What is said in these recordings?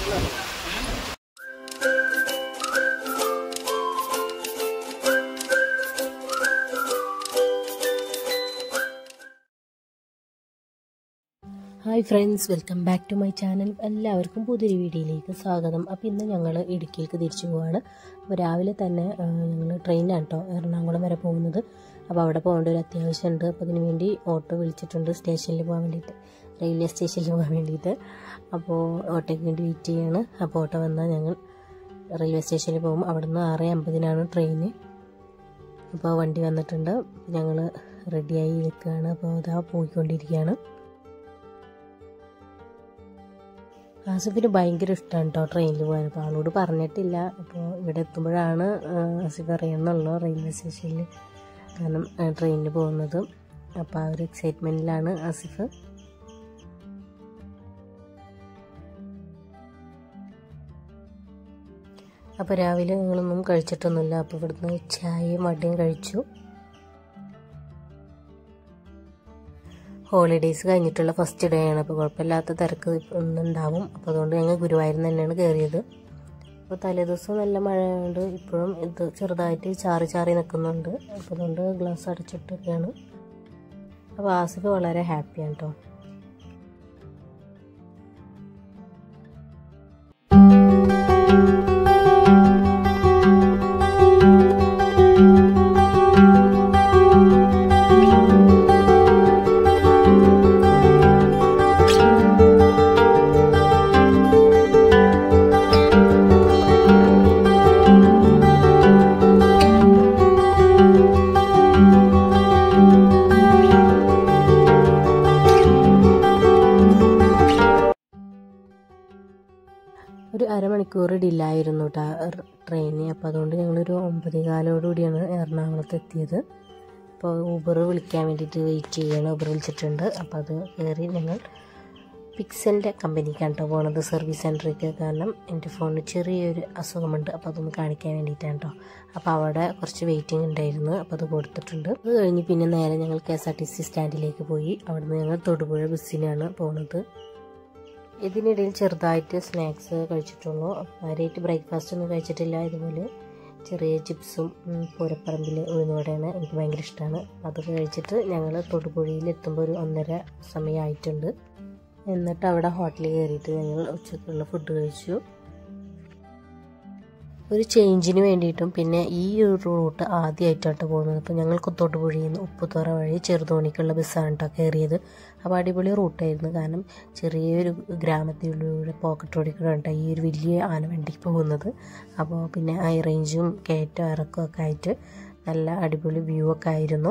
hi friends welcome back to my channel എല്ലാവർക്കും പുതിയൊരു വീഡിയോയിലേക്ക് സ്വാഗതം അപ്പോൾ ഇന്ന് ഞങ്ങൾ ഇടുക്കിയിലേക്ക് തിരിച്ചു പോവാണ് അപ്പോൾ രാവിലെ തന്നെ ഞങ്ങൾ ട്രെയിനിലാണ് കേട്ടോ എറണാകുളം വരെ പോകുന്നത് അപ്പോൾ അവിടെ പോകേണ്ട ഒരു അത്യാവശ്യമുണ്ട് അപ്പോൾ അതിന് വേണ്ടി ഓട്ടോ വിളിച്ചിട്ടുണ്ട് സ്റ്റേഷനിൽ പോകാൻ വേണ്ടിയിട്ട് റെയിൽവേ സ്റ്റേഷനിൽ പോകാൻ വേണ്ടിയിട്ട് അപ്പോൾ ഓട്ടോയ്ക്ക് വേണ്ടി വെയിറ്റ് ചെയ്യാണ് അപ്പോൾ ഓട്ടോ വന്നാൽ ഞങ്ങൾ റെയിൽവേ സ്റ്റേഷനിൽ പോകും അവിടുന്ന് ആറ് അമ്പതിനാണ് ട്രെയിന് അപ്പോൾ വണ്ടി വന്നിട്ടുണ്ട് ഞങ്ങൾ റെഡിയായി നിൽക്കുകയാണ് അപ്പോൾ അതാ പോയിക്കൊണ്ടിരിക്കുകയാണ് ആസിഫിന് ഭയങ്കര ഇഷ്ടമാണ് കേട്ടോ ട്രെയിനിൽ പോകാൻ അപ്പോൾ ആളോട് പറഞ്ഞിട്ടില്ല അപ്പോൾ ഇവിടെ എത്തുമ്പോഴാണ് ആസിഫ് അറിയുന്നുള്ളൂ റെയിൽവേ സ്റ്റേഷനിൽ കാരണം ട്രെയിനിൽ പോകുന്നത് അപ്പോൾ ആ ഒരു എക്സൈറ്റ്മെൻറ്റിലാണ് ആസിഫ് അപ്പോൾ രാവിലെ ഞങ്ങളൊന്നും കഴിച്ചിട്ടൊന്നുമില്ല അപ്പോൾ ഇവിടുന്ന് ചായയും വടയും കഴിച്ചു ഹോളിഡേയ്സ് കഴിഞ്ഞിട്ടുള്ള ഫസ്റ്റ് ഡേ ആണ് അപ്പോൾ കുഴപ്പമില്ലാത്ത തിരക്ക് ഒന്നുണ്ടാവും അപ്പോൾ അതുകൊണ്ട് ഞങ്ങൾ ഗുരുവായൂരിൽ തന്നെയാണ് കയറിയത് അപ്പോൾ തലേദിവസം നല്ല മഴയുണ്ട് ഇപ്പോഴും ഇത് ചെറുതായിട്ട് ചാറി ചാറി നിൽക്കുന്നുണ്ട് അപ്പോൾ അതുകൊണ്ട് ഗ്ലാസ് അടച്ചിട്ടൊക്കെയാണ് അപ്പോൾ ആസിഫ് വളരെ ഹാപ്പിയാണ് കേട്ടോ ഒരു അരമണിക്കൂർ ഡില്ലായിരുന്നു കേട്ടോ ട്രെയിന് അപ്പോൾ അതുകൊണ്ട് ഞങ്ങളൊരു ഒമ്പതേ കാലോടുകൂടിയാണ് എറണാകുളത്ത് എത്തിയത് അപ്പോൾ ഊബർ വിളിക്കാൻ വേണ്ടിയിട്ട് വെയിറ്റ് ചെയ്യണം ഊബർ വിളിച്ചിട്ടുണ്ട് അപ്പോൾ അത് കയറി ഞങ്ങൾ പിക്സലിൻ്റെ കമ്പനിക്കാണ് കേട്ടോ പോണത് സർവീസ് സെൻറ്ററിലേക്ക് കാരണം എൻ്റെ ഫോണിന് ചെറിയൊരു അസുഖമുണ്ട് അപ്പോൾ അതൊന്ന് കാണിക്കാൻ വേണ്ടിയിട്ടാണ് കേട്ടോ അപ്പോൾ അവിടെ കുറച്ച് വെയിറ്റിംഗ് ഉണ്ടായിരുന്നു അപ്പോൾ അത് കൊടുത്തിട്ടുണ്ട് അത് കഴിഞ്ഞ് പിന്നെ നേരെ ഞങ്ങൾ K S R T C സ്റ്റാൻഡിലേക്ക് പോയി അവിടുന്ന് ഞങ്ങൾ തൊടുപുഴ ബസ്സിനാണ് പോകുന്നത് ഇതിനിടയിൽ ചെറുതായിട്ട് സ്നാക്സ് കഴിച്ചിട്ടുള്ളൂ കാര്യമായിട്ട് ബ്രേക്ക്ഫാസ്റ്റ് ഒന്നും കഴിച്ചിട്ടില്ല ഇതുപോലെ ചെറിയ ചിപ്സും പൂരപ്പറമ്പിൽ ഉഴുന്നുവടയാണ് എനിക്ക് ഭയങ്കര ഇഷ്ടമാണ് അതൊക്കെ കഴിച്ചിട്ട് ഞങ്ങൾ തൊടുപുഴയിൽ എത്തുമ്പോൾ ഒരു ഒന്നര സമയമായിട്ടുണ്ട് എന്നിട്ട് അവിടെ ഹോട്ടലിൽ കയറിയിട്ട് ഞങ്ങൾ ഉച്ചക്കുള്ള ഫുഡ് കഴിച്ചു ഒരു ചേഞ്ചിന് വേണ്ടിയിട്ടും പിന്നെ ഈ ഒരു റൂട്ട് ആദ്യമായിട്ടാണ് പോകുന്നത് അപ്പോൾ ഞങ്ങൾ കുത്തോട്ടുപുഴയിൽ നിന്ന് ഉപ്പുത്തോറ വഴി ചെറുതോണിക്കുള്ള ബസ്സാണ് കേട്ടോ കയറിയത് അപ്പോൾ അടിപൊളി റൂട്ടായിരുന്നു കാരണം ചെറിയൊരു ഗ്രാമത്തിലൂടെ പോക്കറ്റ് റോഡിൽ കൂടെ കേട്ടോ ഈ ഒരു വലിയ ആനവണ്ടിക്ക് പോകുന്നത് അപ്പോൾ പിന്നെ ഹൈ റേഞ്ചും കയറ്റം ഇറക്കവും ഒക്കെ ആയിട്ട് നല്ല അടിപൊളി വ്യൂ ഒക്കെ ആയിരുന്നു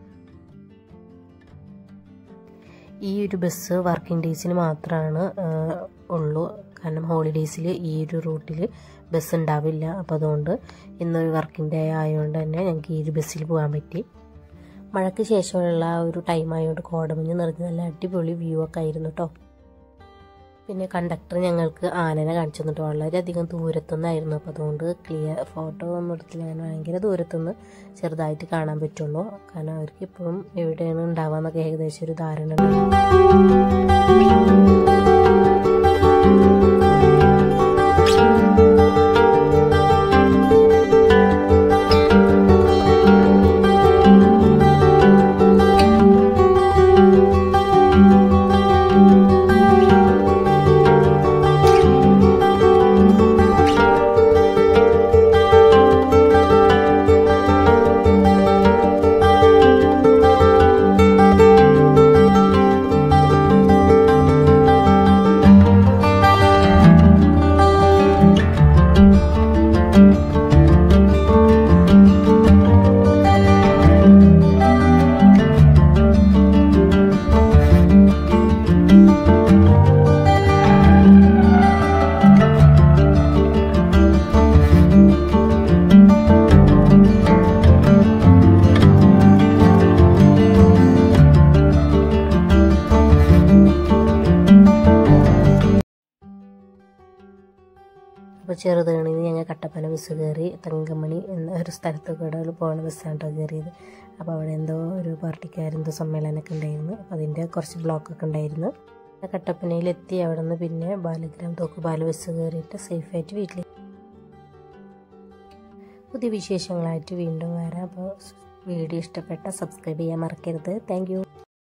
ഈ ഒരു ബസ് വർക്കിംഗ് ഡേയ്സിന് മാത്രമാണ് ഉള്ളൂ കാരണം ഹോളിഡേയ്സിൽ ഈ ഒരു റൂട്ടിൽ ബസ് ഉണ്ടാവില്ല അപ്പോൾ അതുകൊണ്ട് ഇന്നൊരു വർക്കിംഗ് ഡേ ആയതുകൊണ്ട് തന്നെ ഞങ്ങൾക്ക് ഈ ഒരു ബസ്സിൽ പോകാൻ പറ്റി മഴയ്ക്ക് ശേഷമുള്ള ഒരു ടൈം ആയതുകൊണ്ട് കോടമഞ്ഞ് നിറഞ്ഞ് നല്ല അടിപൊളി വ്യൂ ഒക്കെ ആയിരുന്നു കേട്ടോ പിന്നെ കണ്ടക്ടർ ഞങ്ങൾക്ക് ആനനെ കാണിച്ചു തന്നിട്ട് വളരെയധികം ദൂരത്തുനിന്നായിരുന്നു അപ്പോൾ അതുകൊണ്ട് ക്ലിയർ ഫോട്ടോ ഒന്നും എടുത്തില്ല കാരണം ഭയങ്കര ദൂരത്തുനിന്ന് ചെറുതായിട്ട് കാണാൻ പറ്റുള്ളൂ കാരണം അവർക്ക് ഇപ്പോഴും എവിടെയാണ് ഉണ്ടാവുക എന്നൊക്കെ ഏകദേശം ഒരു ധാരണ അപ്പോൾ ചെറുതേണിന്ന് ഞങ്ങൾ കട്ടപ്പന ബസ് കയറി തങ്കമണി എന്ന ഒരു സ്ഥലത്ത് കൂടെ പോകുന്ന ബസ്സാണ് കേട്ടോ കയറിയത് അപ്പോൾ അവിടെ എന്തോ ഒരു പാർട്ടിക്കാരെന്തോ സമ്മേളനമൊക്കെ ഉണ്ടായിരുന്നു അപ്പോൾ അതിൻ്റെ കുറച്ച് ബ്ലോക്കൊക്കെ ഉണ്ടായിരുന്നു കട്ടപ്പനയിലെത്തി അവിടെ നിന്ന് പിന്നെ ബാലഗ്രാം തോക്കുപാല ബസ് കയറിയിട്ട് സേഫായിട്ട് വീട്ടിൽ പുതിയ വിശേഷങ്ങളായിട്ട് വീണ്ടും വരാം അപ്പോൾ വീഡിയോ ഇഷ്ടപ്പെട്ട സബ്സ്ക്രൈബ് ചെയ്യാൻ മറക്കരുത് താങ്ക്